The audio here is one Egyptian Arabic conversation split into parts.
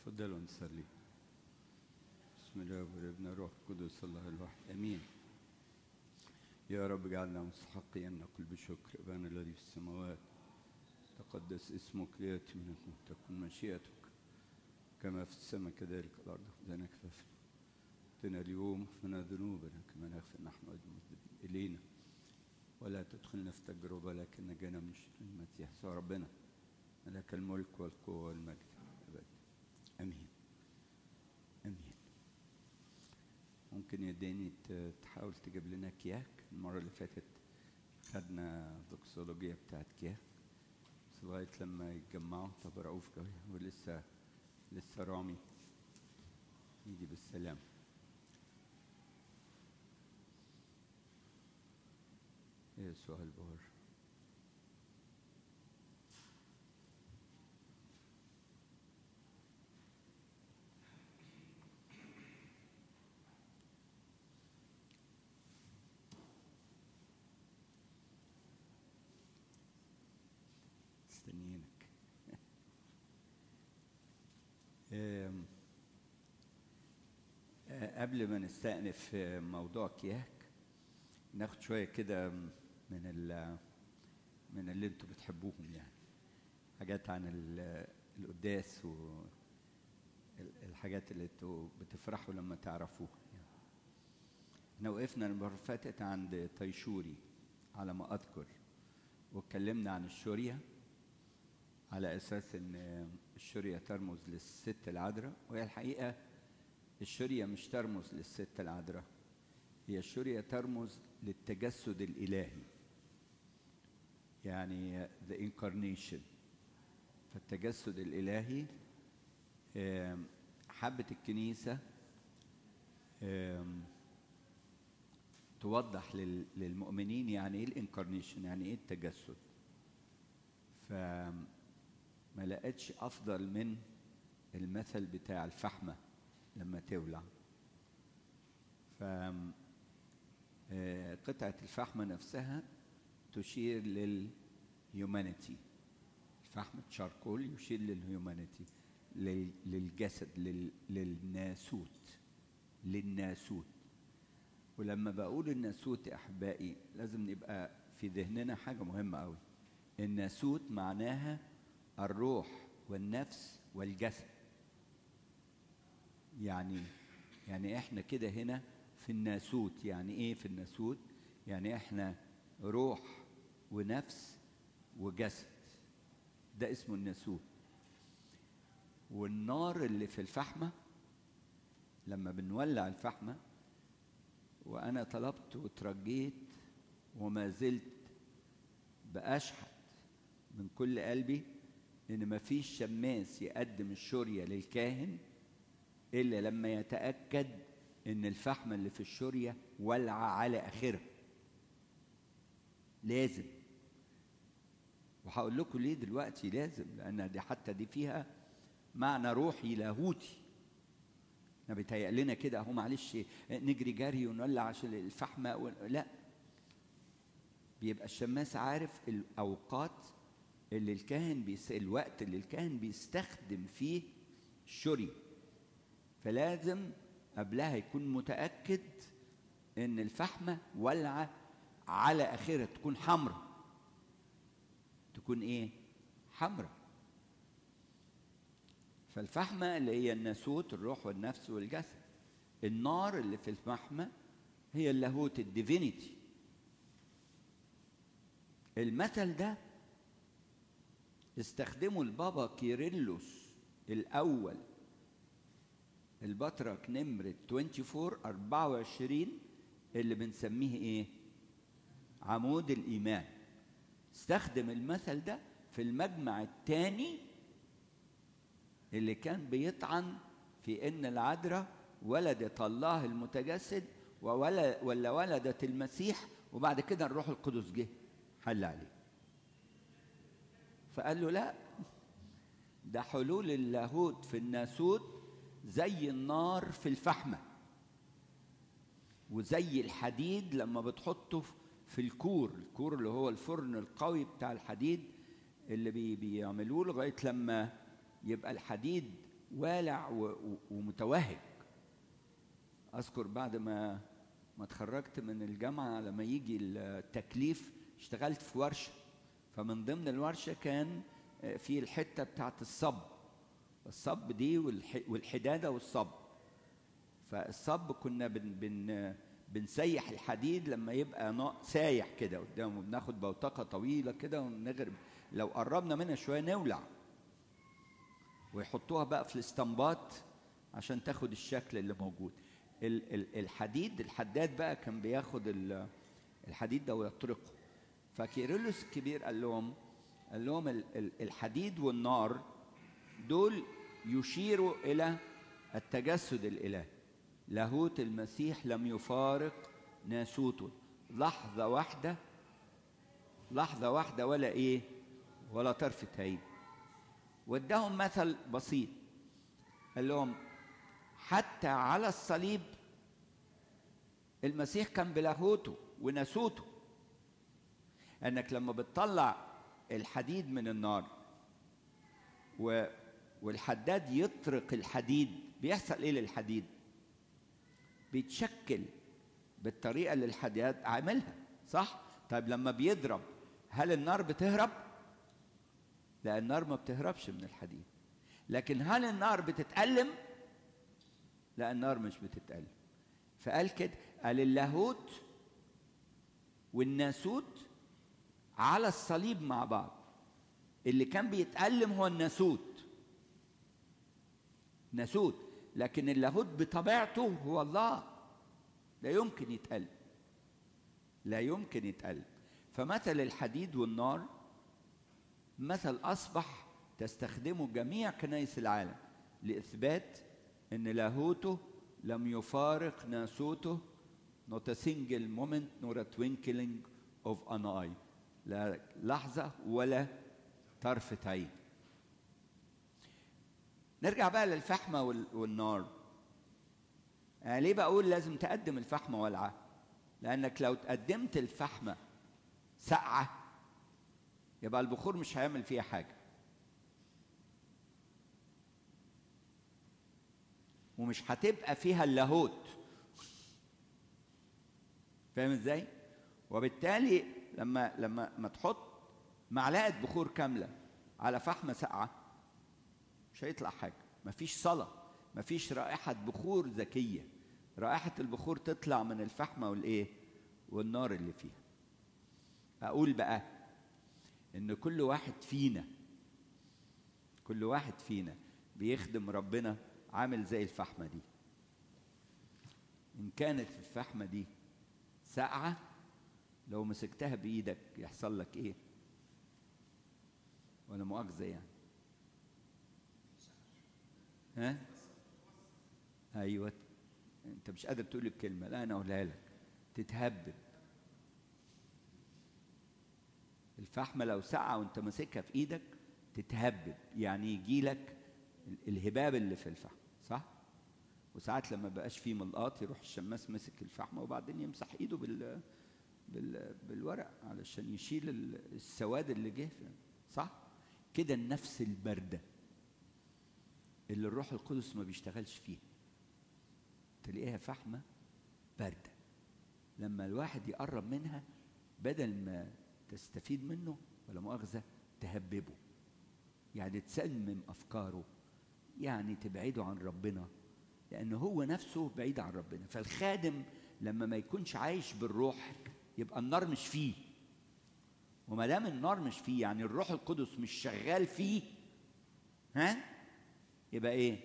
تفضلوا نصلي بسم الله والابن الروح القدس الله الواحد امين يا رب اجعلنا مستحقين نقل بشكر ابانا الذي في السماوات تقدس اسمك لياتي منك تكن مشيئتك كما في السماء كذلك الارض خذنا كفافنا اعطنا اليوم اغفرنا ذنوبنا كما نغفر نحن المذنبين الينا ولا تدخلنا في تجربه لكن نجانا من شر المسيح يسوع ربنا لك الملك والقوه والمجد ابدا امين امين ممكن يا داني ت- تحاول تجيب لنا كياك المره اللي فاتت خدنا الدوكسولوجيا بتاعت كياك بس لغايه لما يتجمعوا طب رؤوف قوي ولسه لسه رامي يجي بالسلام ايه سؤال بار مستنيينك آم، آه، قبل ما نستأنف آه، موضوع كياك ناخد شوية كده من ال من اللي انتوا بتحبوهم يعني حاجات عن ال- القداس والحاجات اللي انتوا بتفرحوا لما تعرفوها يعني. احنا وقفنا المرة اللي فاتت عند طيشوري على ما أذكر واتكلمنا عن الشورية على أساس إن الشورية ترمز للست العذراء وهي الحقيقة الشورية مش ترمز للست العذراء هي الشورية ترمز للتجسد الإلهي يعني the incarnation فالتجسد الإلهي آم، حبت الكنيسة آم، توضح لل- للمؤمنين يعني ايه الانكارنيشن يعني ايه التجسد فما لقتش افضل من المثل بتاع الفحمه لما تولع ف آه، قطعه الفحمه نفسها تشير للهيومانيتي الفحم تشاركول يشير للهيومانيتي لل- للجسد لل- للناسوت للناسوت ولما بقول الناسوت يا احبائي لازم نبقى في ذهننا حاجه مهمه قوي الناسوت معناها الروح والنفس والجسد يعني يعني احنا كده هنا في الناسوت يعني ايه في الناسوت يعني احنا روح ونفس وجسد ده اسمه الناسوت والنار اللي في الفحمه لما بنولع الفحمه وانا طلبت وترجيت وما زلت باشحت من كل قلبي ان مفيش شماس يقدم الشوريه للكاهن الا لما يتاكد ان الفحمه اللي في الشوريه ولعه على اخرها لازم وهقول لكم ليه دلوقتي لازم لان دي حتى دي فيها معنى روحي لاهوتي احنا بيتهيأ لنا كده اهو معلش نجري جري ونولع عشان الفحمه و... لا بيبقى الشماس عارف الاوقات اللي الكاهن بيس... الوقت اللي الكاهن بيستخدم فيه الشري فلازم قبلها يكون متأكد ان الفحمه ولعه على اخرها تكون حمراء تكون ايه حمراء فالفحمة اللي هي الناسوت الروح والنفس والجسد النار اللي في الفحمة هي اللاهوت الديفينيتي المثل ده استخدمه البابا كيرلس الأول البطرك نمرة 24 24 اللي بنسميه ايه؟ عمود الإيمان استخدم المثل ده في المجمع الثاني اللي كان بيطعن في ان العذراء ولدت الله المتجسد وولا ولا ولدت المسيح وبعد كده الروح القدس جه حل عليه فقال له لا ده حلول اللاهوت في الناسوت زي النار في الفحمه وزي الحديد لما بتحطه في الكور الكور اللي هو الفرن القوي بتاع الحديد اللي بي بيعملوه لغايه لما يبقى الحديد والع و- و- ومتوهج اذكر بعد ما ما اتخرجت من الجامعه لما يجي التكليف اشتغلت في ورشه فمن ضمن الورشه كان آه، في الحته بتاعت الصب الصب دي والح- والحداده والصب فالصب كنا بن بن بنسيح الحديد لما يبقى نا- سايح كده قدامه بناخد بوتقه طويله كده ونغرب لو قربنا منها شويه نولع ويحطوها بقى في الاسطمبات عشان تاخد الشكل اللي موجود ال- ال- الحديد الحداد بقى كان بياخد ال- الحديد ده ويطرقه فكيرلس الكبير قال لهم قال لهم ال- ال- الحديد والنار دول يشيروا الى التجسد الالهي لاهوت المسيح لم يفارق ناسوته لحظه واحده لحظه واحده ولا ايه ولا طرفه عين واداهم مثل بسيط قال لهم حتى على الصليب المسيح كان بلاهوته وناسوته انك لما بتطلع الحديد من النار و والحداد يطرق الحديد بيحصل ايه للحديد بيتشكل بالطريقه اللي الحداد عاملها صح طيب لما بيضرب هل النار بتهرب لا النار ما بتهربش من الحديد لكن هل النار بتتألم لا النار مش بتتألم فقال كده قال اللاهوت والناسوت على الصليب مع بعض اللي كان بيتألم هو الناسوت ناسوت لكن اللاهوت بطبيعته هو الله لا يمكن يتألم لا يمكن يتألم فمثل الحديد والنار مثل أصبح تستخدمه جميع كنائس العالم لإثبات أن لاهوته لم يفارق ناسوته not a single moment nor a twinkling of an eye لا لحظة ولا طرفة عين نرجع بقى للفحمة وال- والنار يعني ليه بقول لازم تقدم الفحمة والعة لأنك لو تقدمت الفحمة ساقعة يبقى البخور مش هيعمل فيها حاجة ومش هتبقى فيها اللاهوت فاهم ازاي؟ وبالتالي لما لما ما تحط معلقة بخور كاملة على فحمة ساقعة مش هيطلع حاجة مفيش صلاة مفيش رائحة بخور ذكية رائحة البخور تطلع من الفحمة والإيه والنار اللي فيها أقول بقى إن كل واحد فينا كل واحد فينا بيخدم ربنا عامل زي الفحمة دي إن كانت الفحمة دي ساقعة لو مسكتها بإيدك يحصل لك إيه ولا مؤاخذة يعني ها ايوه انت مش قادر تقول الكلمه لا انا اقولها لك تتهبب الفحمه لو ساقعه وانت ماسكها في ايدك تتهبب يعني يجي لك الهباب اللي في الفحم صح وساعات لما بقاش فيه ملقاط يروح الشماس مسك الفحمه وبعدين يمسح ايده بال بال بالورق علشان يشيل ال- السواد اللي جه فيه. صح كده النفس البارده اللي الروح القدس ما بيشتغلش فيها تلاقيها فحمة باردة لما الواحد يقرب منها بدل ما تستفيد منه ولا مؤاخذة تهببه يعني تسمم أفكاره يعني تبعده عن ربنا لأن هو نفسه بعيد عن ربنا فالخادم لما ما يكونش عايش بالروح يبقى النار مش فيه وما دام النار مش فيه يعني الروح القدس مش شغال فيه ها يبقى ايه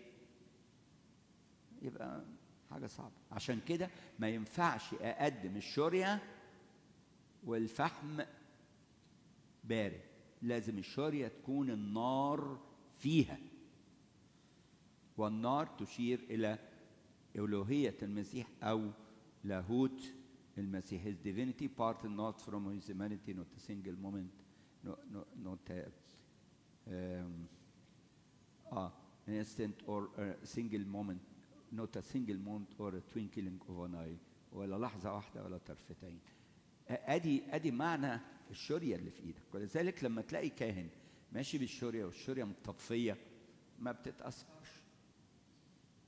يبقى حاجه صعبه عشان كده ما ينفعش اقدم الشوريه والفحم بارد لازم الشوريه تكون النار فيها والنار تشير الى الوهيه المسيح او لاهوت المسيح his divinity part not from his humanity not a single moment no, no, not a, um, ah, an instant or a single moment not a single moment or a twinkling of an eye ولا لحظة واحدة ولا طرفتين ادي ادي معنى الشورية اللي في ايدك ولذلك لما تلاقي كاهن ماشي بالشورية والشورية متطفية ما بتتأثرش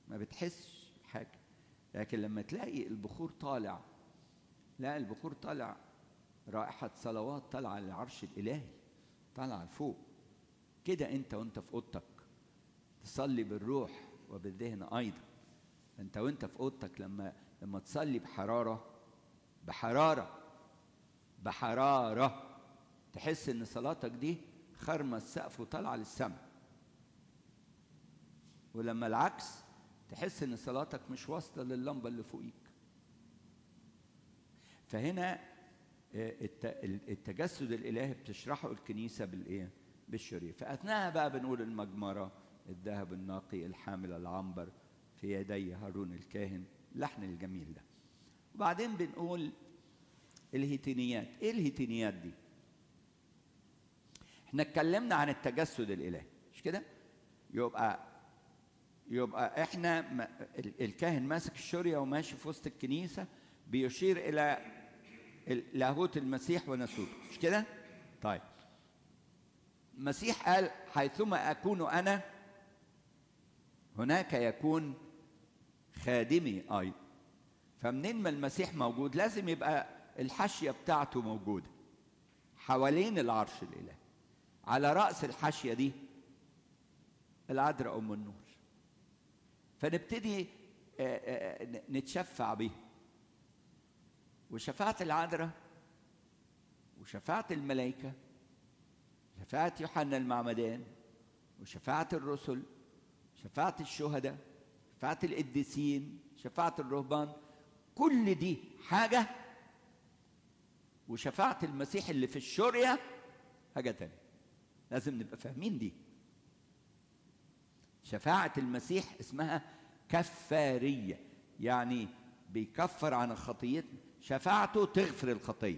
ما بتحسش بحاجه لكن لما تلاقي البخور طالع لا البخور طالع رائحة صلوات طالعة للعرش الإلهي طالعة لفوق كده أنت وأنت في أوضتك تصلي بالروح وبالذهن أيضا أنت وأنت في أوضتك لما لما تصلي بحرارة بحرارة بحرارة تحس إن صلاتك دي خرمة السقف وطالعة للسماء ولما العكس تحس إن صلاتك مش واصلة لللمبة اللي فوقيك فهنا التجسد الالهي بتشرحه الكنيسه بالايه؟ بالشريعه، فاثناءها بقى بنقول المجمره الذهب النقي الحامل العنبر في يدي هارون الكاهن اللحن الجميل ده. وبعدين بنقول الهيتينيات، ايه الهيتينيات دي؟ احنا اتكلمنا عن التجسد الالهي مش كده؟ يبقى يبقى احنا الكاهن ماسك الشريه وماشي في وسط الكنيسه بيشير الى لاهوت المسيح وناسوته مش كده؟ طيب المسيح قال حيثما اكون انا هناك يكون خادمي ايضا فمنين ما المسيح موجود لازم يبقى الحاشيه بتاعته موجوده حوالين العرش الالهي على راس الحاشيه دي العذراء ام النور فنبتدي نتشفع بيها وشفاعة العذراء وشفاعة الملائكة شفاعة يوحنا المعمدان وشفاعة الرسل شفاعة الشهداء شفاعة القديسين شفاعة الرهبان كل دي حاجة وشفاعة المسيح اللي في الشرية حاجة تانية لازم نبقى فاهمين دي شفاعة المسيح اسمها كفارية يعني بيكفر عن خطيتنا شفاعته تغفر الخطيه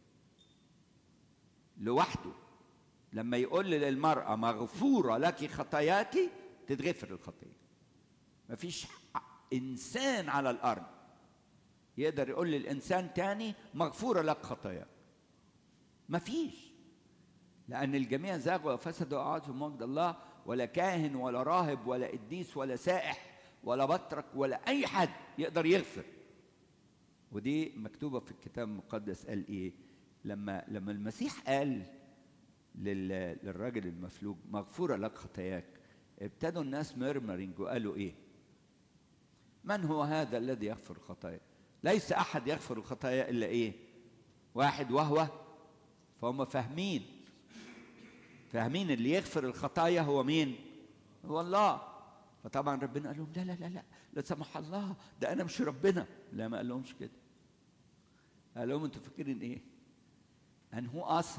لوحده لما يقول للمرأة مغفورة لك خطاياك تتغفر الخطية مفيش إنسان على الأرض يقدر يقول للإنسان تاني مغفورة لك خطاياك مفيش لأن الجميع زاغوا وفسدوا وأعاذوا مجد الله ولا كاهن ولا راهب ولا قديس ولا سائح ولا بطرك ولا أي حد يقدر يغفر ودي مكتوبه في الكتاب المقدس قال ايه لما لما المسيح قال للراجل المفلوج مغفوره لك خطاياك ابتدوا الناس ميرمرينج وقالوا ايه من هو هذا الذي يغفر الخطايا ليس احد يغفر الخطايا الا ايه واحد وهو فهم فاهمين فاهمين اللي يغفر الخطايا هو مين هو الله فطبعا ربنا قال لهم لا لا لا لا لا سمح الله ده انا مش ربنا لا ما قال لهمش كده قال لهم انتوا فاكرين ايه ان هو اصعب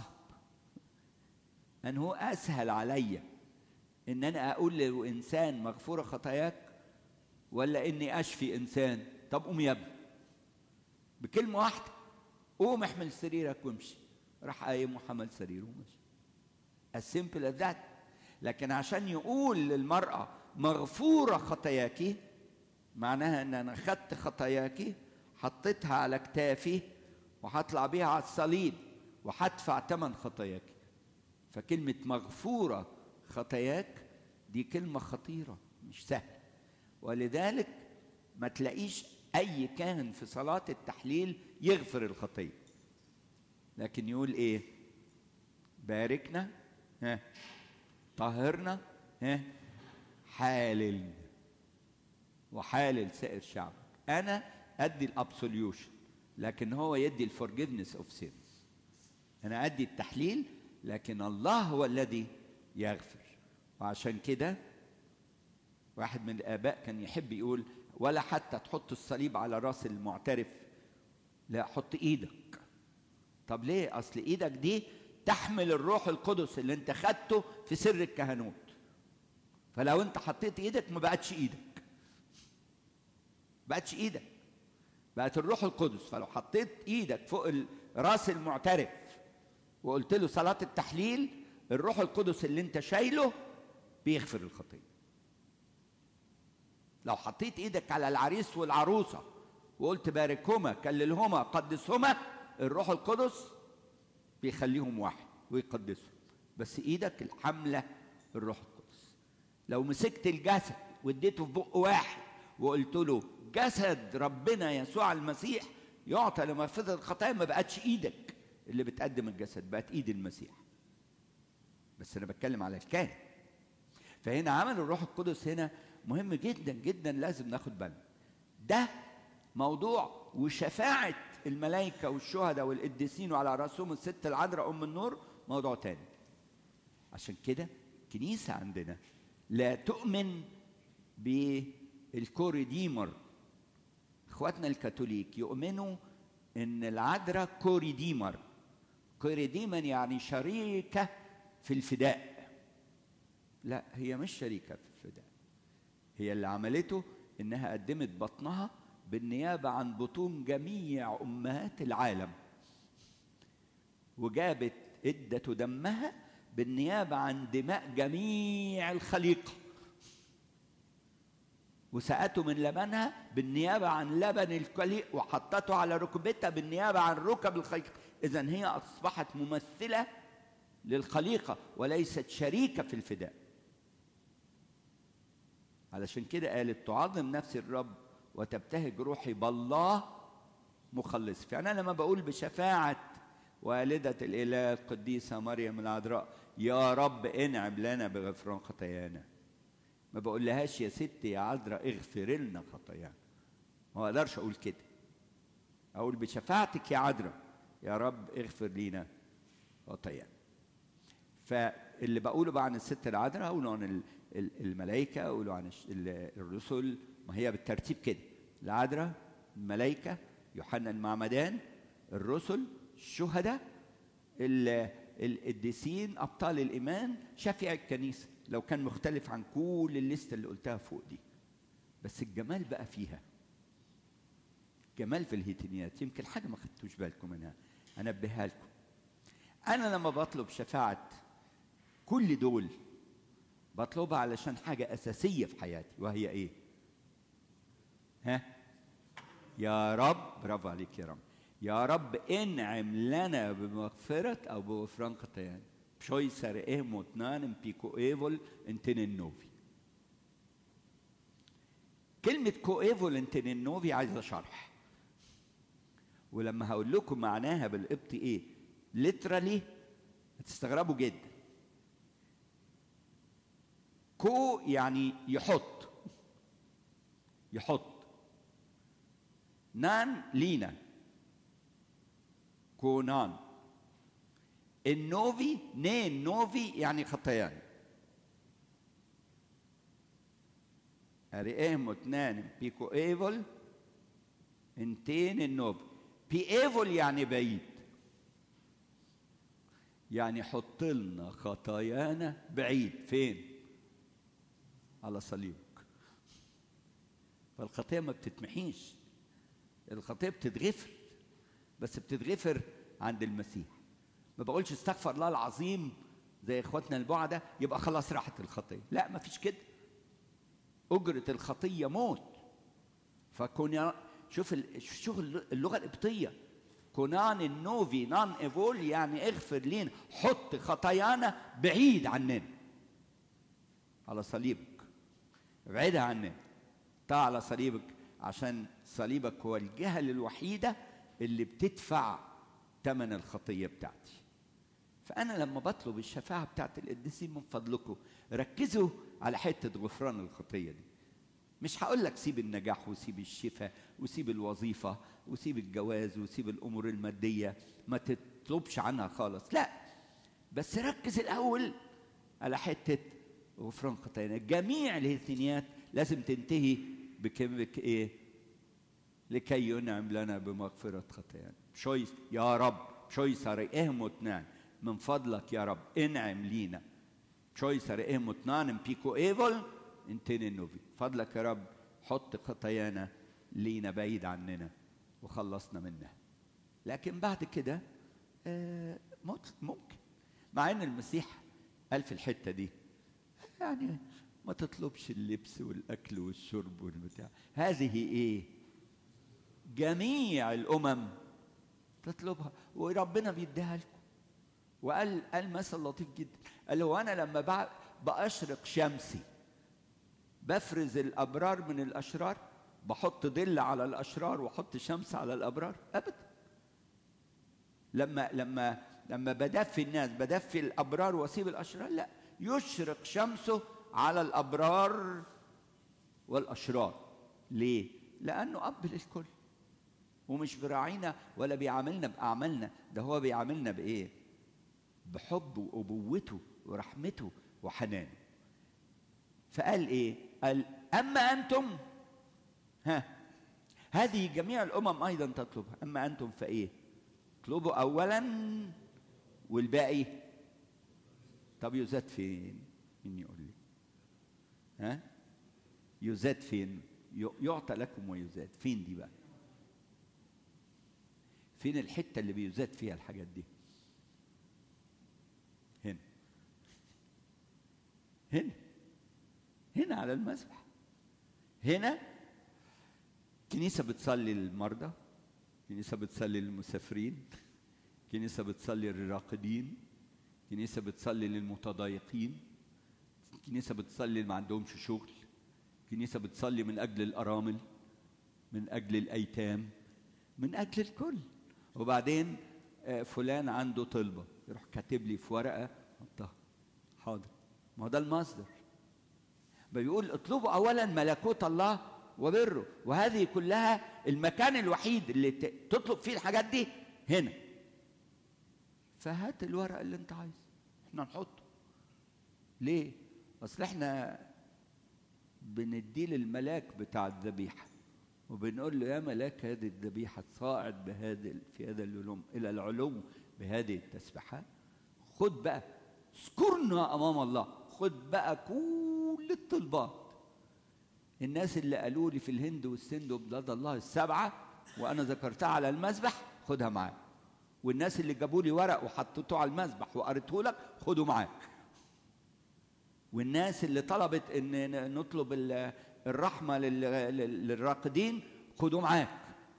ان هو اسهل عليا ان انا اقول لانسان مغفوره خطاياك ولا اني اشفي انسان طب قوم يا ابني بكلمه واحده قوم احمل سريرك وامشي راح قايم وحمل سريره ومشي as simple as that لكن عشان يقول للمرأة مغفورة خطاياك معناها ان انا خدت خطاياك حطيتها على كتافي وهطلع بيها على الصليب وهدفع ثمن خطاياك فكلمة مغفورة خطاياك دي كلمة خطيرة مش سهلة ولذلك ما تلاقيش أي كاهن في صلاة التحليل يغفر الخطية لكن يقول إيه باركنا ها طهرنا ها حالل وحالل سائر شعبك أنا أدي الأبسوليوشن لكن هو يدي الفورجيفنس اوف سينز أنا أدي التحليل لكن الله هو الذي يغفر وعشان كده واحد من الآباء كان يحب يقول ولا حتى تحط الصليب على راس المعترف لا حط ايدك طب ليه اصل ايدك دي تحمل الروح القدس اللي انت خدته في سر الكهنوت فلو انت حطيت ايدك ما بقتش ايدك بقتش ايدك بقت الروح القدس فلو حطيت ايدك فوق راس المعترف وقلت له صلاة التحليل الروح القدس اللي انت شايله بيغفر الخطية لو حطيت ايدك على العريس والعروسة وقلت باركهما كللهما قدسهما الروح القدس بيخليهم واحد ويقدسهم بس ايدك الحملة الروح القدس لو مسكت الجسد واديته في بق واحد وقلت له جسد ربنا يسوع المسيح يعطى لمغفرة الخطايا ما بقتش ايدك اللي بتقدم الجسد بقت ايد المسيح بس انا بتكلم على الكاهن فهنا عمل الروح القدس هنا مهم جدا جدا لازم ناخد بالنا ده موضوع وشفاعة الملائكة والشهداء والقديسين وعلى رأسهم الست العذراء أم النور موضوع تاني عشان كده الكنيسة عندنا لا تؤمن بالكوريديمر اخواتنا الكاثوليك يؤمنوا ان العذراء كوريديمر كوريديمر يعني شريكة في الفداء لا هي مش شريكة في الفداء هي اللي عملته انها قدمت بطنها بالنيابة عن بطون جميع أمهات العالم وجابت إدة دمها بالنيابة عن دماء جميع الخليقة وسقته من لبنها بالنيابة عن لبن الخليق وحطته على ركبتها بالنيابة عن ركب الخليقة إذا هي أصبحت ممثلة للخليقة وليست شريكة في الفداء علشان كده قالت تعظم نفس الرب وتبتهج روحي بالله مخلص يعني أنا لما بقول بشفاعة والدة الإله القديسة مريم العذراء يا رب انعم لنا بغفران خطايانا ما بقول لهاش يا ستي يا عذراء اغفر لنا خطايانا ما اقدرش اقول كده اقول بشفاعتك يا عذراء يا رب اغفر لينا خطايانا فاللي بقوله بقى عن الست العذراء اقوله عن الملائكه اقوله عن الرسل ما هي بالترتيب كده العذراء الملائكه يوحنا المعمدان الرسل الشهداء القديسين ابطال الايمان شفيع الكنيسه لو كان مختلف عن كل الليسته اللي قلتها فوق دي بس الجمال بقى فيها جمال في الهيتينيات يمكن حاجه ما خدتوش بالكم منها انبهها لكم انا لما بطلب شفاعه كل دول بطلبها علشان حاجه اساسيه في حياتي وهي ايه ها يا رب برافو عليك يا رب يا رب انعم لنا بمغفرة أو بغفران خطايانا بشوي سرقه موتنان بيكو ايفول انتن نوفي كلمة كو ايفول انتن نوفي عايزة شرح ولما هقول لكم معناها بالقبطي ايه ليترالي هتستغربوا جدا كو يعني يحط يحط نان لينا كونان النوفي نين نوفي يعني خطيان أريهم اثنان بيكو ايفول انتين النوفي بي ايفول يعني بعيد يعني حط لنا خطايانا بعيد فين على صليبك فالخطيه ما بتتمحيش الخطيه بتتغفر بس بتتغفر عند المسيح ما بقولش استغفر الله العظيم زي اخواتنا البعدة يبقى خلاص راحت الخطيه لا ما فيش كده اجره الخطيه موت فكون شوف شوف اللغه القبطيه كونان النوفي نان ايفول يعني اغفر لينا حط خطايانا بعيد عننا على صليبك ابعدها عننا طلع على صليبك عشان صليبك هو الجهه الوحيده اللي بتدفع ثمن الخطيه بتاعتي فانا لما بطلب الشفاعه بتاعت القديسين من فضلكم ركزوا على حته غفران الخطيه دي مش هقول لك سيب النجاح وسيب الشفاء وسيب الوظيفه وسيب الجواز وسيب الامور الماديه ما تطلبش عنها خالص لا بس ركز الاول على حته غفران خطايانا جميع الهيثنيات لازم تنتهي بكلمه ايه لكي ينعم لنا بمغفرة خطايانا شويس يا رب شويس رئيهم اثنان من فضلك يا رب انعم لينا شويس رئيهم اثنان بيكو ايفول انتين النوفي فضلك يا رب حط خطايانا لينا بعيد عننا وخلصنا منها لكن بعد كده آه ممكن مع ان المسيح قال في الحته دي يعني ما تطلبش اللبس والاكل والشرب والبتاع هذه ايه جميع الامم تطلبها وربنا بيديها لكم وقال قال مثل لطيف جدا قال هو انا لما باشرق شمسي بفرز الابرار من الاشرار بحط ظل على الاشرار واحط شمس على الابرار ابدا لما لما لما بدفي الناس بدفي الابرار واسيب الاشرار لا يشرق شمسه على الابرار والاشرار ليه لانه اب للكل ومش براعينا ولا بيعاملنا باعمالنا ده هو بيعاملنا بايه بحب وابوته ورحمته وحنانه فقال ايه قال اما انتم ها هذه جميع الامم ايضا تطلبها اما انتم فايه اطلبوا اولا والباقي طب يزاد فين مين يقول لي ها يزاد فين يعطى لكم ويزاد فين دي بقى فين الحته اللي بيزاد فيها الحاجات دي هنا هنا هنا على المسبح هنا كنيسه بتصلي للمرضى كنيسه بتصلي للمسافرين كنيسه بتصلي للراقدين كنيسه بتصلي للمتضايقين كنيسه بتصلي اللي ما عندهمش شغل كنيسه بتصلي من اجل الارامل من اجل الايتام من اجل الكل وبعدين فلان عنده طلبه يروح كاتب لي في ورقه حطها حاضر ما هو ده المصدر بيقول اطلبوا اولا ملكوت الله وبره وهذه كلها المكان الوحيد اللي تطلب فيه الحاجات دي هنا فهات الورق اللي انت عايزه احنا نحطه ليه اصل احنا بنديه للملاك بتاع الذبيحه وبنقول له يا ملاك هذه الذبيحه صاعد بهذا في هذا العلوم الى العلو بهذه التسبيحات خد بقى اذكرنا امام الله خد بقى كل الطلبات الناس اللي قالوا لي في الهند والسند وبلاد الله السبعه وانا ذكرتها على المذبح خدها معاك والناس اللي جابوا لي ورق وحطيته على المذبح وقريته لك خده معاك والناس اللي طلبت ان نطلب الرحمه للراقدين خدوا معاك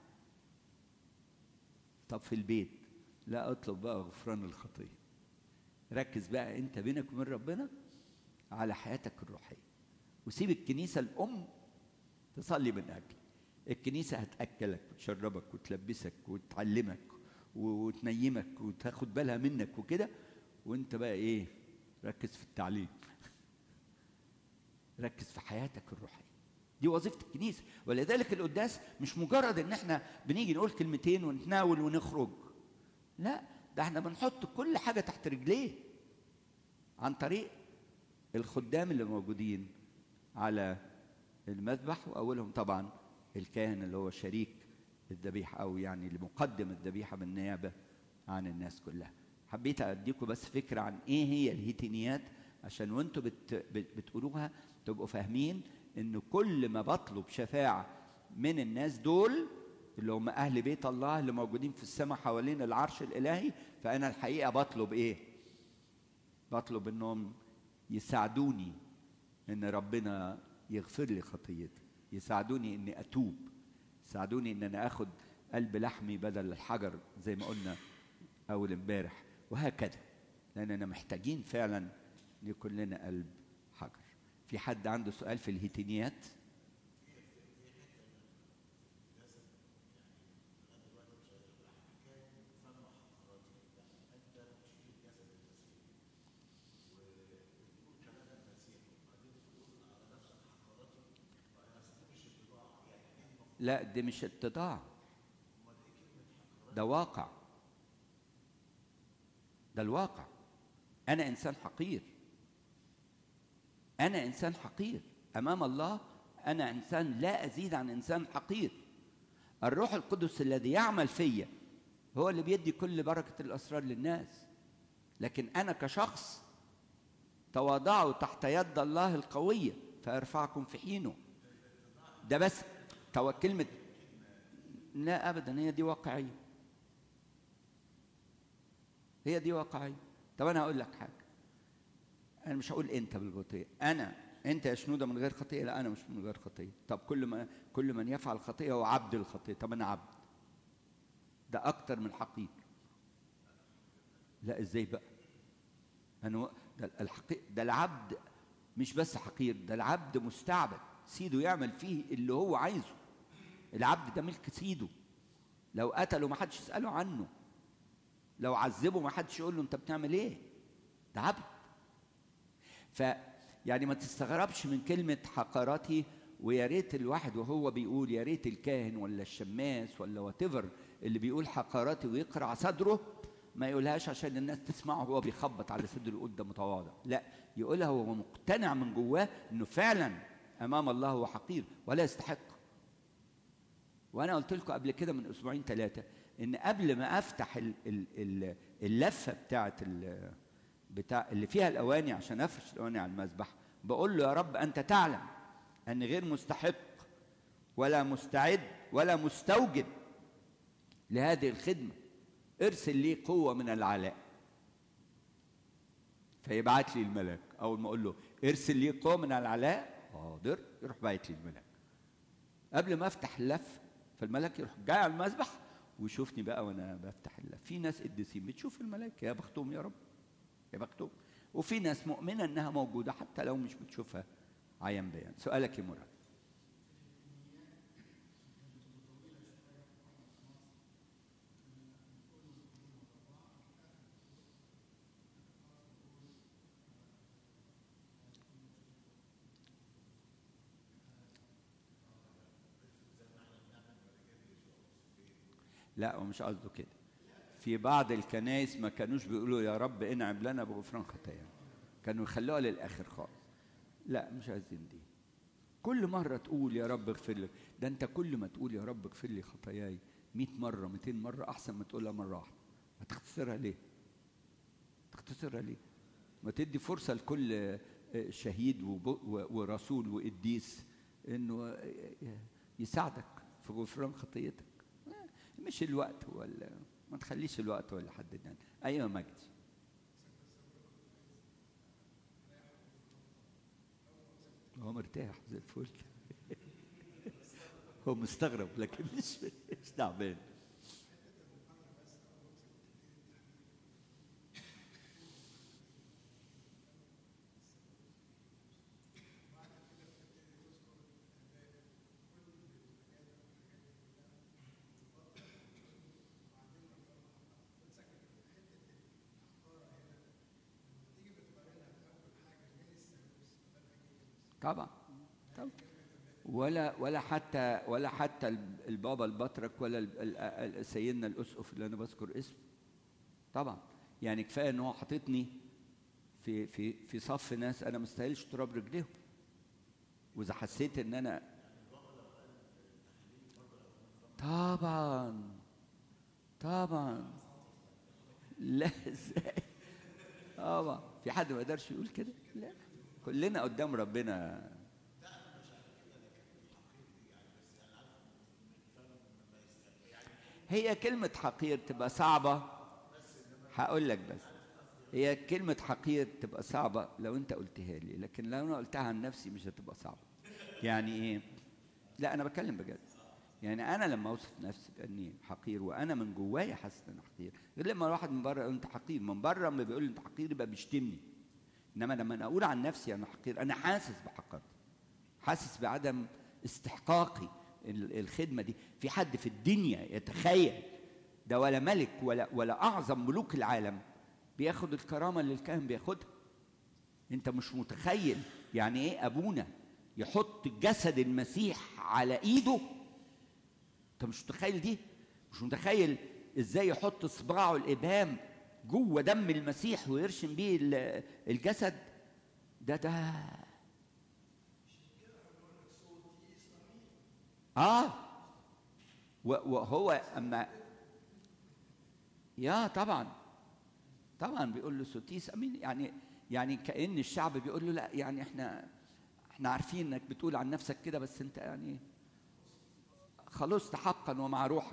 طب في البيت لا اطلب بقى غفران الخطيه ركز بقى انت بينك وبين ربنا على حياتك الروحيه وسيب الكنيسه الام تصلي من اجل الكنيسه هتاكلك وتشربك وتلبسك وتعلمك وتنيمك وتاخد بالها منك وكده وانت بقى ايه ركز في التعليم ركز في حياتك الروحيه دي وظيفه الكنيسه ولذلك القداس مش مجرد ان احنا بنيجي نقول كلمتين ونتناول ونخرج لا ده احنا بنحط كل حاجه تحت رجليه عن طريق الخدام اللي موجودين على المذبح واولهم طبعا الكاهن اللي هو شريك الذبيحه او يعني اللي مقدم الذبيحه بالنيابه عن الناس كلها حبيت اديكم بس فكره عن ايه هي الهيتينيات عشان وانتوا بت بتقولوها تبقوا فاهمين ان كل ما بطلب شفاعه من الناس دول اللي هم اهل بيت الله اللي موجودين في السماء حوالين العرش الالهي فانا الحقيقه بطلب ايه بطلب انهم يساعدوني ان ربنا يغفر لي خطيتي يساعدوني اني اتوب يساعدوني ان انا اخد قلب لحمي بدل الحجر زي ما قلنا اول امبارح وهكذا لاننا محتاجين فعلا يكون لنا قلب حجر في حد عنده سؤال في الهيتينيات لا دي مش اتضاع ده واقع ده الواقع انا انسان حقير انا انسان حقير امام الله انا انسان لا ازيد عن انسان حقير الروح القدس الذي يعمل فيا هو اللي بيدي كل بركه الاسرار للناس لكن انا كشخص تواضعوا تحت يد الله القويه فيرفعكم في حينه ده بس تو كلمه لا ابدا هي دي واقعيه هي دي واقعيه طب انا هقول لك حاجه انا مش هقول انت بالخطيه انا انت يا شنوده من غير خطيه لا انا مش من غير خطيه طب كل ما كل من يفعل خطيه هو عبد الخطيه طب انا عبد ده اكتر من حقير لا ازاي بقى انا ده الحقيقة ده العبد مش بس حقير ده العبد مستعبد سيده يعمل فيه اللي هو عايزه العبد ده ملك سيده لو قتله ما حدش يسأله عنه لو عذبه ما حدش يقول له انت بتعمل ايه ده عبد ف يعني ما تستغربش من كلمة حقارتي ويا ريت الواحد وهو بيقول يا ريت الكاهن ولا الشماس ولا واتيفر اللي بيقول حقاراتي ويقرع صدره ما يقولهاش عشان الناس تسمعه وهو بيخبط على صدره يقول ده متواضع لا يقولها وهو مقتنع من جواه انه فعلا امام الله هو حقير ولا يستحق وانا قلت لكم قبل كده من اسبوعين ثلاثه ان قبل ما افتح ال ال ال اللفه بتاعه ال بتاع اللي فيها الاواني عشان افرش الاواني على المذبح بقول له يا رب انت تعلم اني غير مستحق ولا مستعد ولا مستوجب لهذه الخدمه ارسل لي قوه من العلاء فيبعت لي الملاك اول ما اقول له ارسل لي قوه من العلاء حاضر يروح باعت لي الملاك قبل ما افتح اللف فالملاك يروح جاي على المذبح ويشوفني بقى وانا بفتح اللف في ناس قديسين بتشوف الملاك يا بختهم يا رب يا بختهم وفي ناس مؤمنه انها موجوده حتى لو مش بتشوفها عيان بيان سؤالك يا مراد لا هو مش قصده كده في بعض الكنائس ما كانوش بيقولوا يا رب انعم لنا بغفران خطايانا كانوا يخلوها للاخر خالص لا مش عايزين دي كل مرة تقول يا رب اغفر لي ده انت كل ما تقول يا رب اغفر لي خطاياي 100 مرة 200 مرة أحسن ما تقولها مرة واحدة هتختصرها ليه؟ تختصرها ليه؟ ما تدي فرصة لكل شهيد ورسول وقديس انه يساعدك في غفران خطيتك مش الوقت ولا ما تخليش الوقت ولا حد تاني ايوه مجدي هو مرتاح زي الفل هو مستغرب لكن مش مش تعبان طبعا طبعا ولا ولا حتى ولا حتى البابا البطرك ولا سيدنا الاسقف اللي انا بذكر اسمه طبعا يعني كفايه ان هو حاططني في في في صف ناس انا ما استاهلش تراب رجليهم واذا حسيت ان انا طبعا طبعا لا ازاي طبعا في حد ما يقدرش يقول كده لا كلنا قدام ربنا هي كلمة حقير تبقى صعبة هقول لك بس هي كلمة حقير تبقى صعبة لو أنت قلتها لي لكن لو أنا قلتها عن نفسي مش هتبقى صعبة يعني إيه؟ لا أنا بتكلم بجد يعني أنا لما أوصف نفسي بأني حقير وأنا من جوايا حاسس إن أنا حقير غير لما الواحد من بره يقول أنت حقير من بره لما بيقول أنت حقير يبقى بيشتمني انما لما انا اقول عن نفسي انا حقير انا حاسس بحقارتي حاسس بعدم استحقاقي الخدمه دي في حد في الدنيا يتخيل ده ولا ملك ولا ولا اعظم ملوك العالم بياخد الكرامه اللي الكاهن بياخدها انت مش متخيل يعني ايه ابونا يحط جسد المسيح على ايده انت مش متخيل دي مش متخيل ازاي يحط صباعه الابهام جوه دم المسيح ويرشم بيه الجسد ده ده اه وهو اما يا طبعا طبعا بيقول له سوتيس امين يعني يعني كان الشعب بيقول له لا يعني احنا احنا عارفين انك بتقول عن نفسك كده بس انت يعني خلصت حقا ومع روحك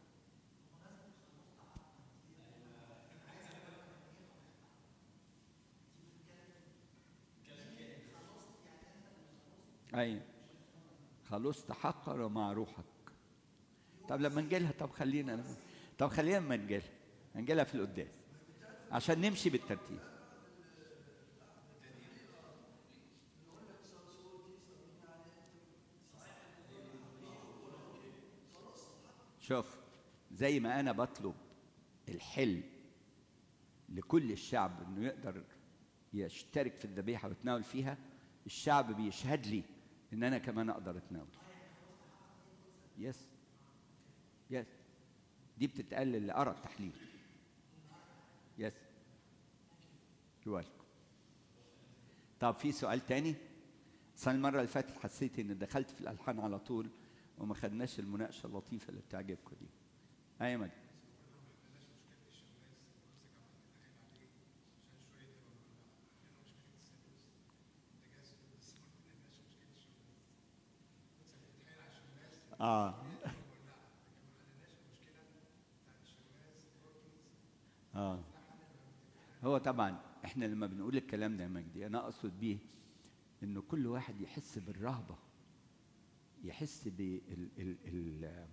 ايوه خلصت حقا ومع روحك طب لما نجيلها طب خلينا لما طب خلينا لما نجيلها نجيلها في القداس عشان نمشي بالترتيب شوف زي ما انا بطلب الحل لكل الشعب انه يقدر يشترك في الذبيحه ويتناول فيها الشعب بيشهد لي ان انا كمان اقدر اتناول يس يس دي بتتقال اللي ارى التحليل يس يوالكم طب في سؤال تاني بس أنا المره اللي فاتت حسيت ان دخلت في الالحان على طول وما خدناش المناقشه اللطيفه اللي بتعجبكم دي ايوه مجد اه اه هو طبعا احنا لما بنقول الكلام ده يا مجدي انا اقصد بيه انه كل واحد يحس بالرهبه يحس بال ال ال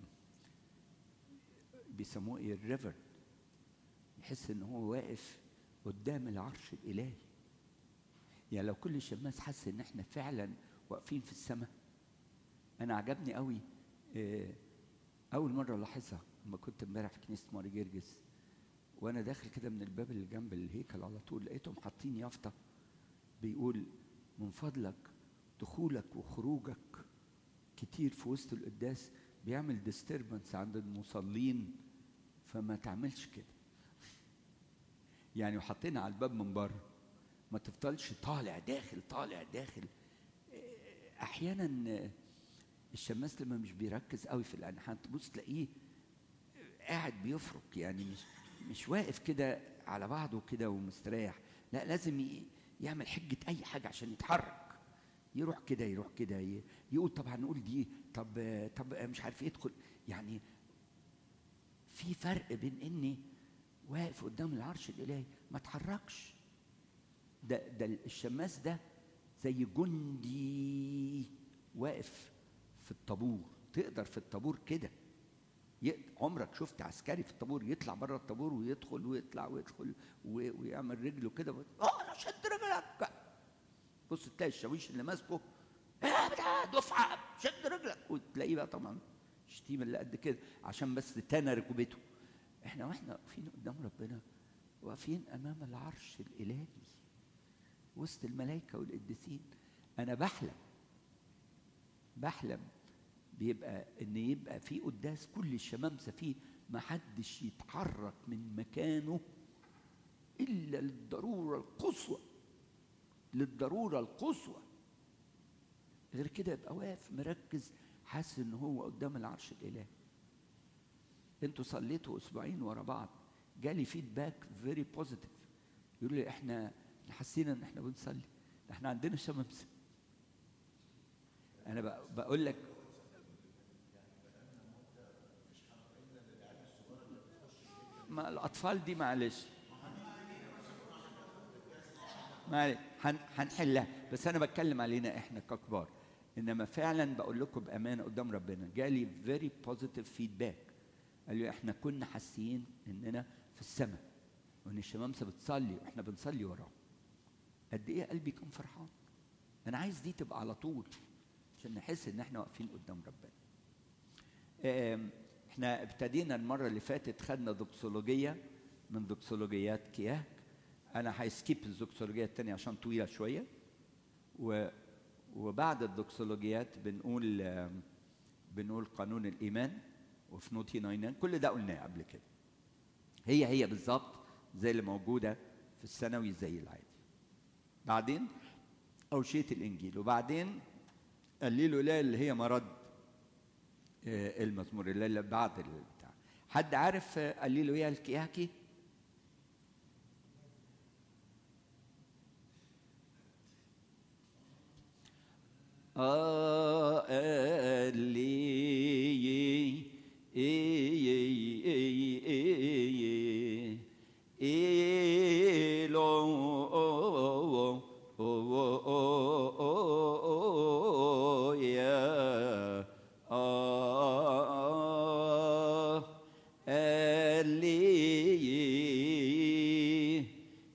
بيسموه ايه الريفر يحس ان هو واقف قدام العرش الالهي يعني لو كل شماس حس ان احنا فعلا واقفين في السماء انا عجبني قوي آه، اول مره الاحظها لما كنت امبارح في كنيسه ماري جرجس وانا داخل كده من الباب اللي جنب الهيكل على طول لقيتهم حاطين يافطه بيقول من فضلك دخولك وخروجك كتير في وسط القداس بيعمل ديستربنس عند المصلين فما تعملش كده يعني وحاطينها على الباب من بره ما تفضلش طالع داخل طالع داخل آه، احيانا آه، الشماس لما مش بيركز قوي في الانحاء تبص تلاقيه قاعد بيفرك يعني مش مش واقف كده على بعضه كده ومستريح لا لازم ي- يعمل حجة أي حاجة عشان يتحرك يروح كده يروح كده ي- يقول طب هنقول دي طب طب مش عارف يدخل يعني في فرق بين إني واقف قدام العرش الإلهي ما اتحركش ده ده الشماس ده زي جندي واقف في الطابور تقدر في الطابور كده ي- عمرك شفت عسكري في الطابور يطلع بره الطابور ويدخل ويطلع ويدخل و- ويعمل رجله كده و- اه شد رجلك بص تلاقي الشاويش اللي ماسكه ايه بتاع دفعه شد رجلك وتلاقيه بقى طبعا شتيمه اللي قد كده عشان بس تانى ركبته احنا واحنا واقفين قدام ربنا واقفين امام العرش الالهي وسط الملائكه والقديسين انا بحلم بحلم بيبقى ان يبقى في قداس كل الشمامسه فيه ما حدش يتحرك من مكانه الا للضروره القصوى للضروره القصوى غير كده يبقى واقف مركز حاسس ان هو قدام العرش الالهي انتوا صليتوا اسبوعين ورا بعض جالي فيدباك فيري بوزيتيف يقول لي احنا حسينا ان احنا بنصلي ده احنا عندنا شمامسه انا بق- بقول لك ما الاطفال دي معلش معلش هن- هنحلها بس انا بتكلم علينا احنا ككبار انما فعلا بقول لكم بامانه قدام ربنا جالي فيري بوزيتيف فيدباك قال لي احنا كنا حاسين اننا في السماء وان الشمامسه بتصلي واحنا بنصلي وراهم قد ايه قلبي كان فرحان انا عايز دي تبقى على طول عشان نحس ان احنا واقفين قدام ربنا آم، احنا ابتدينا المره اللي فاتت خدنا دوكسولوجيه من دوكسولوجيات كياك انا هيسكيب الدوكسولوجيه الثانيه عشان طويله شويه و وبعد الدوكسولوجيات بنقول آم، بنقول قانون الايمان وفنوتي ناينان كل ده قلناه قبل كده هي هي بالظبط زي اللي موجوده في الثانوي زي العادي بعدين أوشية الإنجيل وبعدين قليلوا لا اللي هي مرض آه، المزمور اللي اللي بعد البتاع حد عارف آه، قليلوا يا الكياكي آه اللي يا آه اللي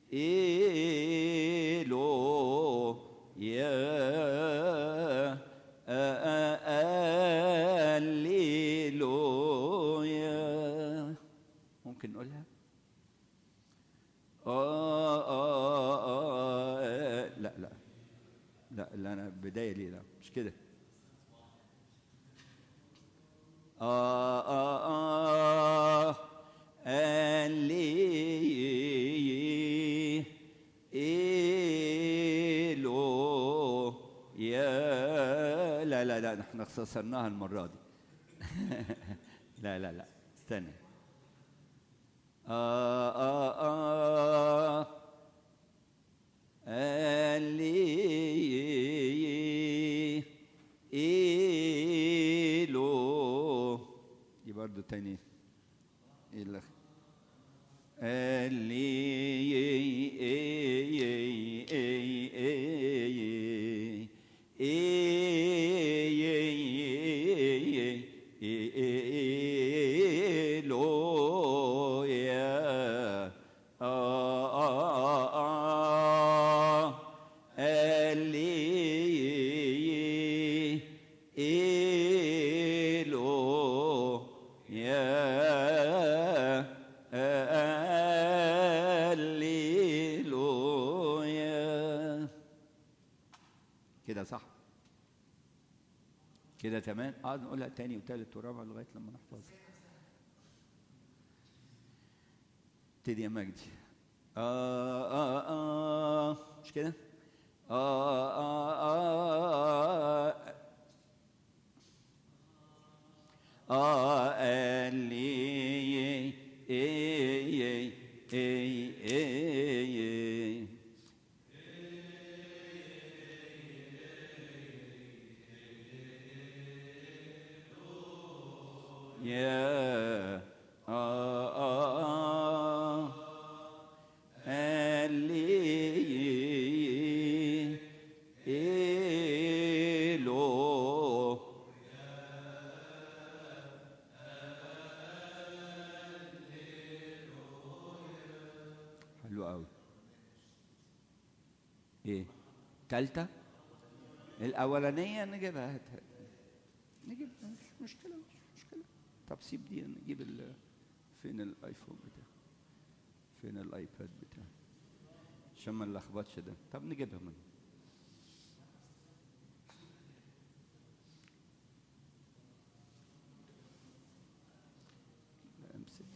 إلو يا متهيألي لا مش كده آه آه آه اللي إلو يا لا لا لا احنا اختصرناها المرة دي لا لا لا استنى آه آه آه اللي إلو دي برضو تاني إيه اللي هللويا كده صح كده تمام اه نقولها تاني وتالت ورابع لغايه لما نحفظها ابتدي يا مجدي آه آه آه مش كده آه آه آه آه اللي إيه إيه إيه إيه يا آه آه آه اللي إلو حلو قوي ايه تالتة الأولانية نجيبها هات هات. نجيب مش مشكلة مش مشكلة طب سيب دي نجيب ال فين الايفون بتاعي فين الايباد بتاعي عشان ما نلخبطش ده طب نجيبها منه لا، امسك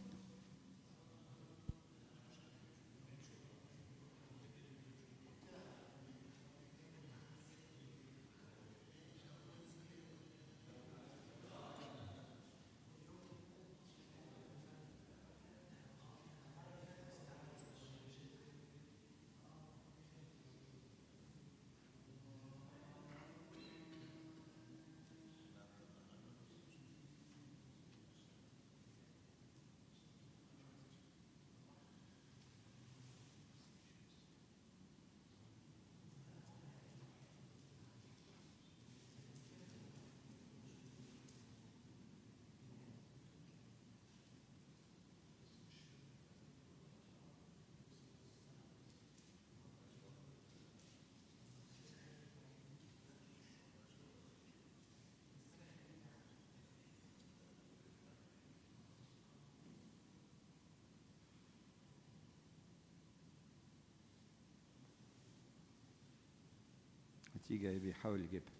هتيجي بيحاول يجيبها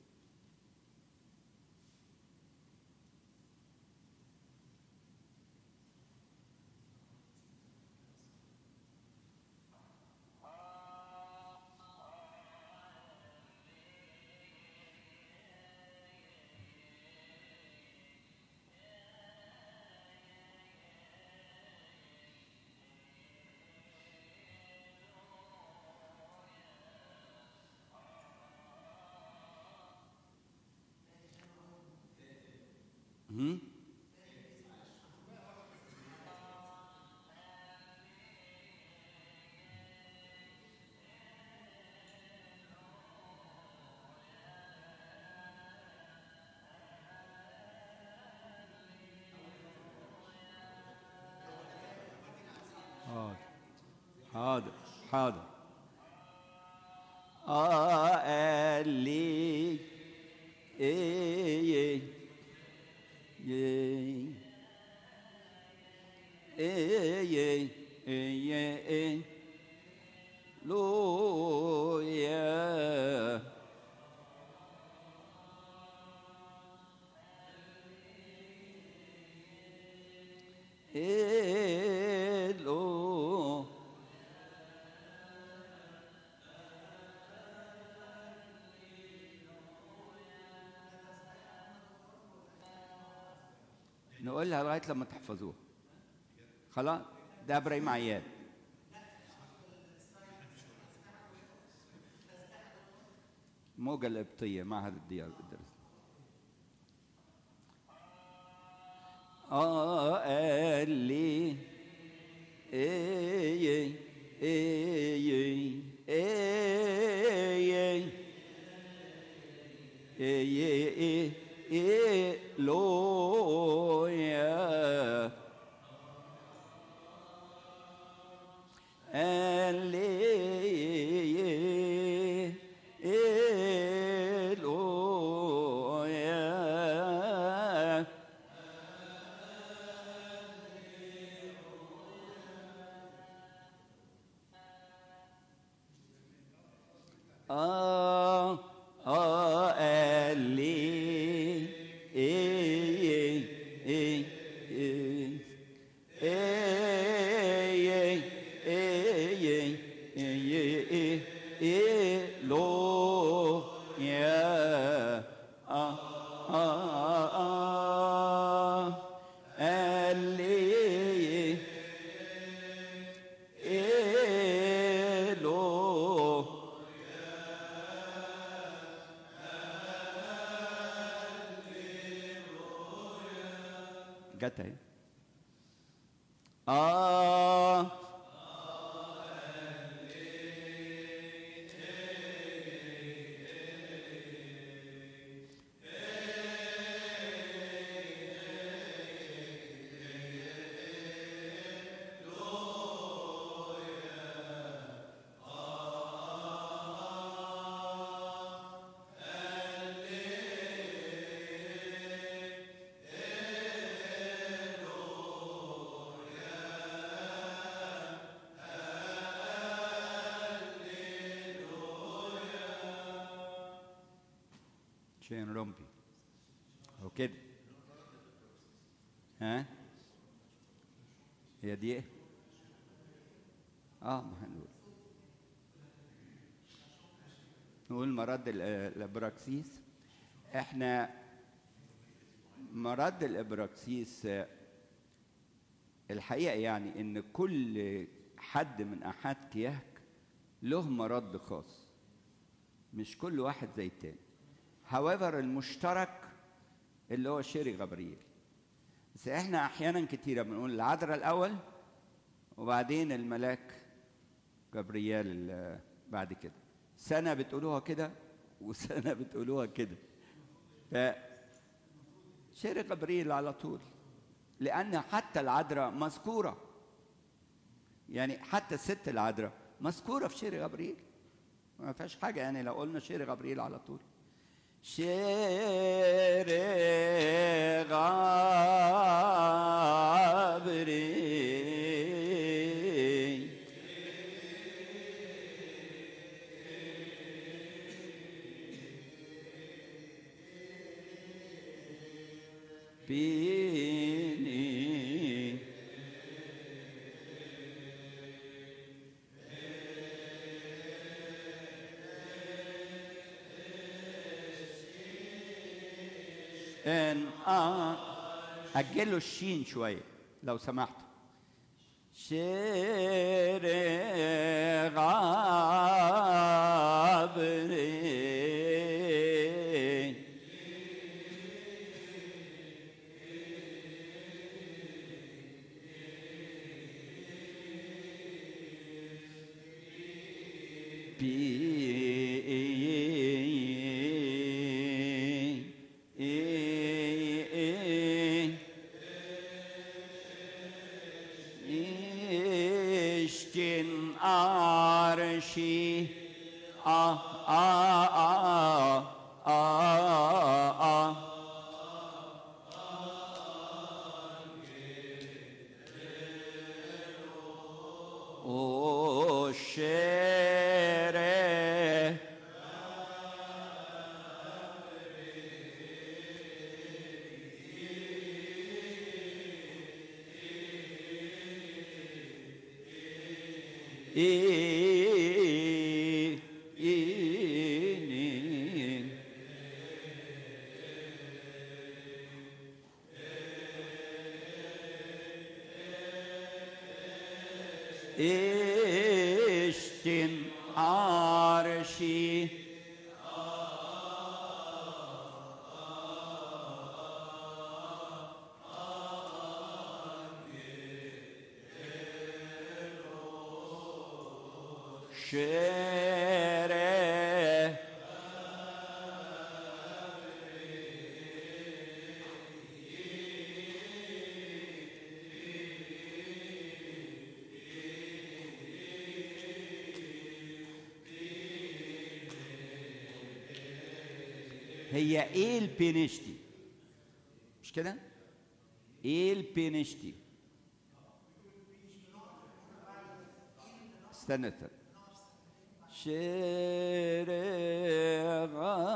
هم؟ حاضر حاضر حاضر آه اللي إيه إيه إيه إيه إيه لويا إلو نقولها لغايه لما تحفظوها خلاص ده ابراهيم عياد موجة القبطية معهد الديار الدرس آه قال لي إيه إيه إيه إيه إيه إيه إيه لو يا قال لي إيه لو يا آه آه قال لي إيه إيه إيه إيه إيه إيه إيه إيه لو يا آه آه آه قال لي إيه لو جت اهي آه شين رومبي هو كده ها هي دي ايه اه ما هنقول نقول مرض ال- الابراكسيس احنا مرض الابراكسيس آه، الحقيقه يعني ان كل حد من احاد كياك له مرض خاص مش كل واحد زي التاني however المشترك اللي هو شيري غبريل بس احنا احيانا كتيره بنقول العذراء الاول وبعدين الملاك جبريال ال- بعد كده سنه بتقولوها كده وسنه بتقولوها كده ف شيري غبريل على طول لان حتى العذراء مذكوره يعني حتى الست العذراء مذكوره في شيري غبريل ما فيهاش حاجه يعني لو قلنا شيري غبريل على طول شير غابري بيني ان اه اجلوا الشين شويه لو سمحتوا شير غابري بي اشتن عرشي آه آه اشتن عرشي شره هي ايه البينشتي مش كده ايه البينشتي استنى استنى شير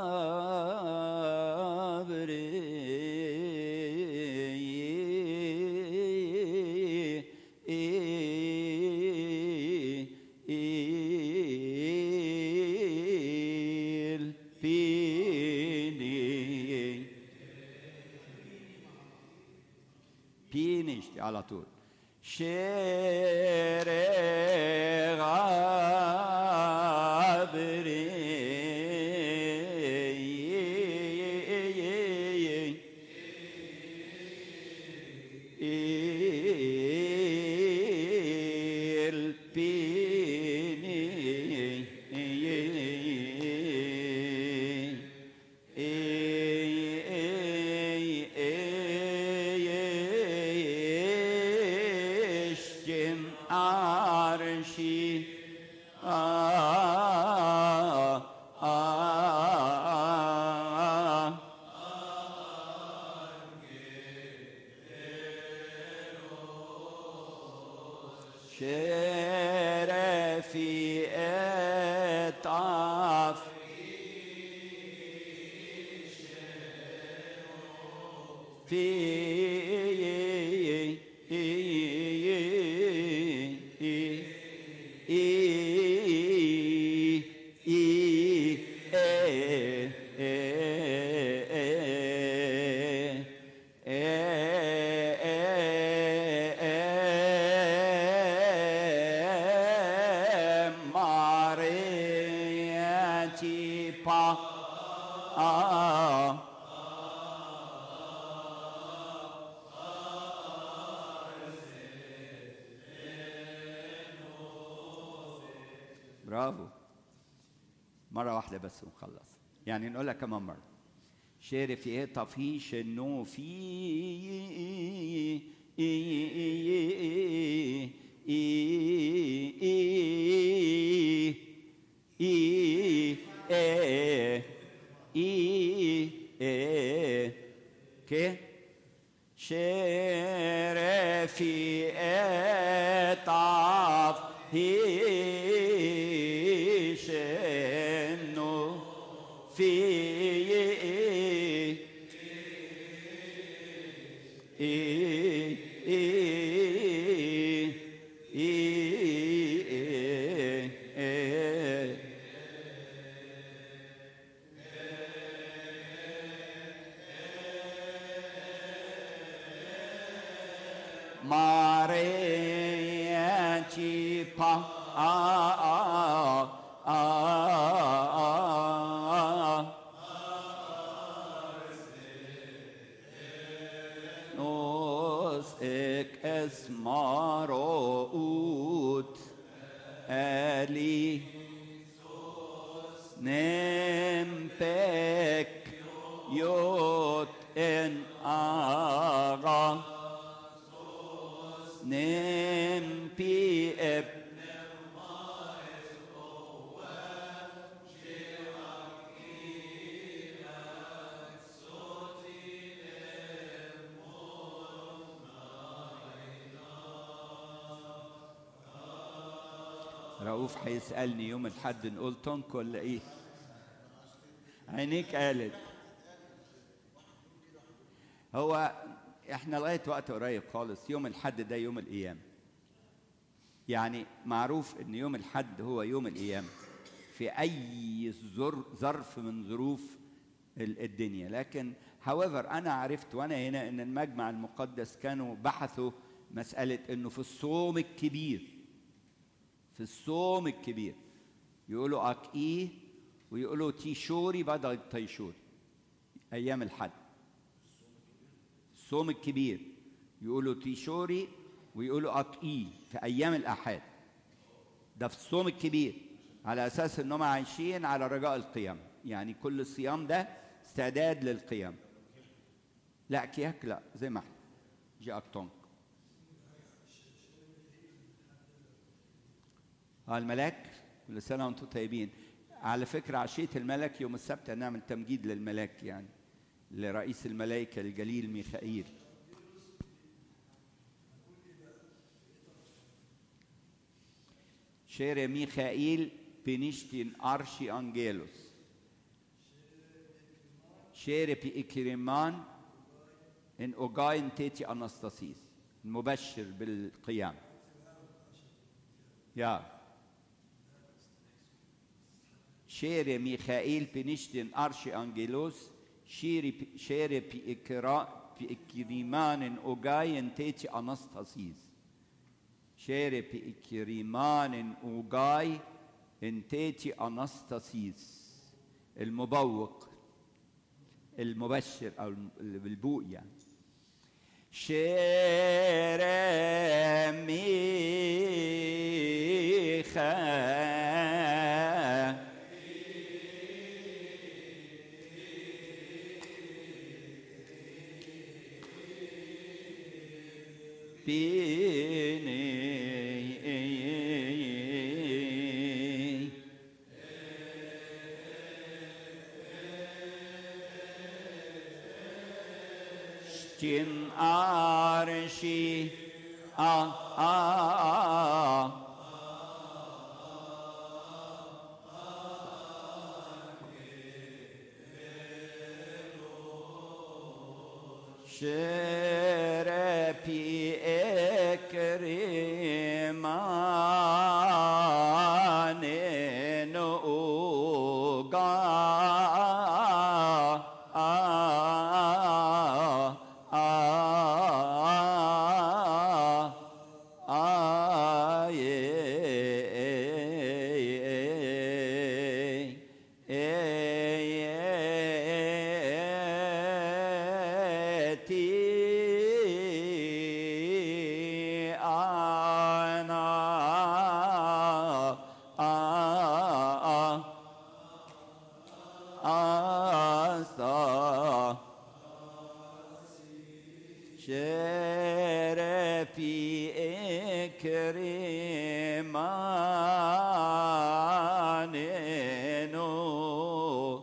غابري بينشتي على طول شير غابري اشتم عرشي آه آه شرفي اتعف في Mariati pa ah برافو مرة واحدة بس ونخلص يعني نقولها كمان مرة شير في ايه طفيش انه في كي شرفي اتعف هيش انه في Mariachi pa ah ah ah ah Nos ek esmaro ut ali nempek yot en aga nempi ep رؤوف هيسألني يوم الحد نقول تونك ولا ايه عينيك قالت هو احنا لغايه وقت قريب خالص يوم الحد ده يوم القيامه يعني معروف ان يوم الحد هو يوم القيامه في اي زر- ظرف من ظروف ال- الدنيا لكن however انا عرفت وانا هنا ان المجمع المقدس كانوا بحثوا مساله انه في الصوم الكبير في الصوم الكبير يقولوا اكئي ويقولوا تيشوري بدل تيشوري ايام الحد الصوم الكبير يقولوا تيشوري ويقولوا اكئي في ايام الاحاد ده في الصوم الكبير على اساس انهم عايشين على رجاء القيام يعني كل صيام ده استعداد للقيام لا كياك لا زي ما احنا جي اكتونك اه الملاك كل سنه وانتم طيبين على فكره عشيه الملك يوم السبت هنعمل تمجيد للملاك يعني لرئيس الملائكه الجليل ميخائيل شير ميخائيل بنشتين أرشي أنجيلوس شير بي إكريمان إن أوغاين تيتي أنستاسيس المبشر بالقيام يا شير ميخائيل بنشتين أرشي أنجيلوس شير شير بي إكرا بي إكريمان أوغاين تيتي أنستاسيس شير بي إكريمان أوغاي انتيتي أنستاسيس المبوق المبشر أو اللي بالبوق يعني شير ميخا بيني شتين عرشي آه آه آه شربي إكرمان نوغا آه آه آه تي أنا أسا شرفي إكرمان نو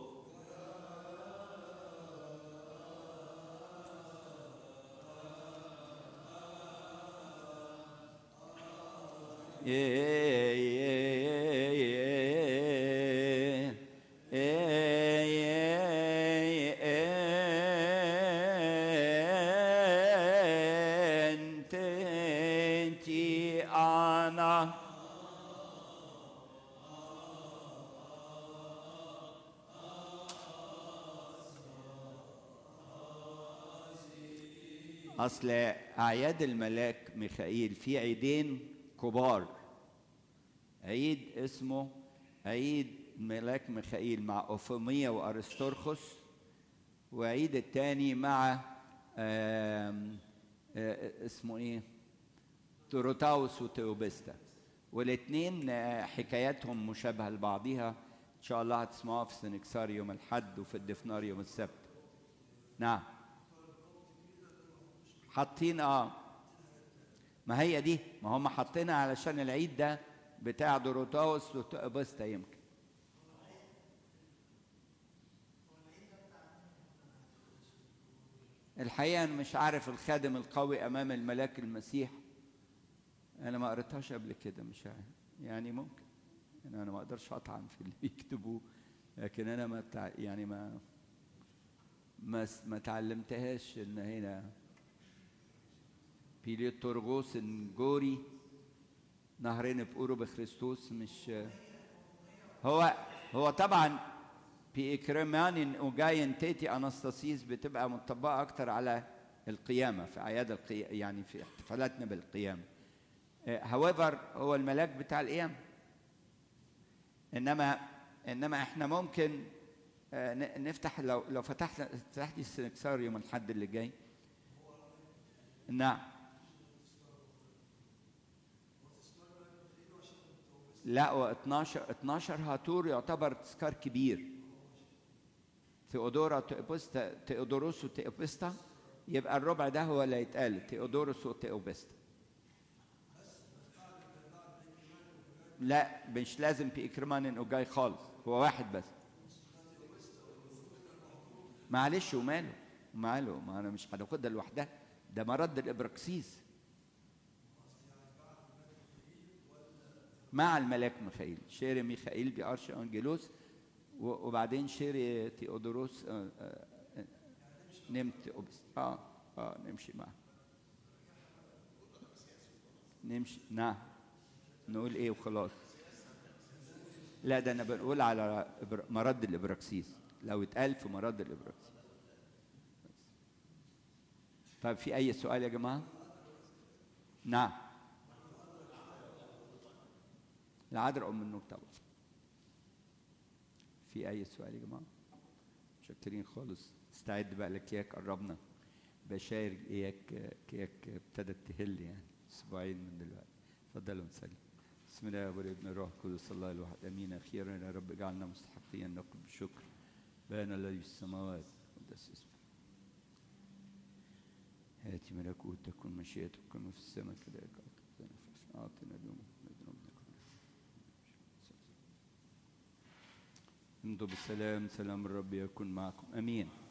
أنا أصل أعياد الملاك ميخائيل في عيدين كبار عيد اسمه عيد ملاك ميخائيل مع أوفومية وأرستورخوس وعيد التاني مع آم، آه، اسمه ايه توروتاوس وتيوبستا والاثنين حكاياتهم مشابهة لبعضها إن شاء الله هتسمعوها في سنكسار يوم الحد وفي الدفنار يوم السبت نعم حاطين اه ما هي دي ما هم حاطينها علشان العيد ده بتاع دوروتاوس وتيوبستا يمكن الحقيقة أنا مش عارف الخادم القوي أمام الملاك المسيح أنا ما قريتهاش قبل كده مش عارف يعني ممكن يعني أنا ما أقدرش أطعن في اللي بيكتبوه لكن أنا ما تع... يعني ما ما س- ما تعلمتهاش إن هنا بيليتورغوس جوري نهرين بقولوا بخريستوس مش هو هو طبعا في إكرمان وجاين تيتي أنستاسيس بتبقى مطبقة أكتر على القيامة في أعياد القيامة يعني في احتفالاتنا بالقيامة. هاويفر هو الملاك بتاع القيامة. إنما إنما إحنا ممكن نفتح لو لو فتحنا فتحت السنكسار يوم الحد اللي جاي. نعم. لا و 12 12 هاتور يعتبر تذكار كبير ثيودورا تيوبستا تيودوروس وتيوبستا يبقى الربع ده هو اللي هيتقال تيودوروس وتيوبستا لا مش لازم في إكرمان إنه جاي خالص هو واحد بس معلش وماله وماله ما أنا مش هناخدها لوحدها ده مرض الإبراكسيس مع الملاك ميخائيل شيري ميخائيل بأرش أنجلوس وبعدين شيري تيودوروس نمت أوبس اه اه نمشي معه نمشي نعم نقول ايه وخلاص لا ده انا بنقول على مرض الابراكسيس لو اتقال في مرض الابراكسيس طيب في اي سؤال يا جماعه نعم العذراء ام النور طبعا في اي سؤال يا جماعه شاكرين خالص استعد بقى لكياك قربنا بشاير اياك كياك ابتدت تهل يعني اسبوعين من دلوقتي اتفضلوا نسلم بسم الله والابن الروح القدس الله الواحد امين اخيرا يا رب اجعلنا مستحقين نقل بالشكر بان الذي في السماوات قدس اسمك هاتي ملكوت تكن مشيئتك كما في السماء كذلك اعطنا اليوم امضوا بالسلام سلام الرب يكن معكم امين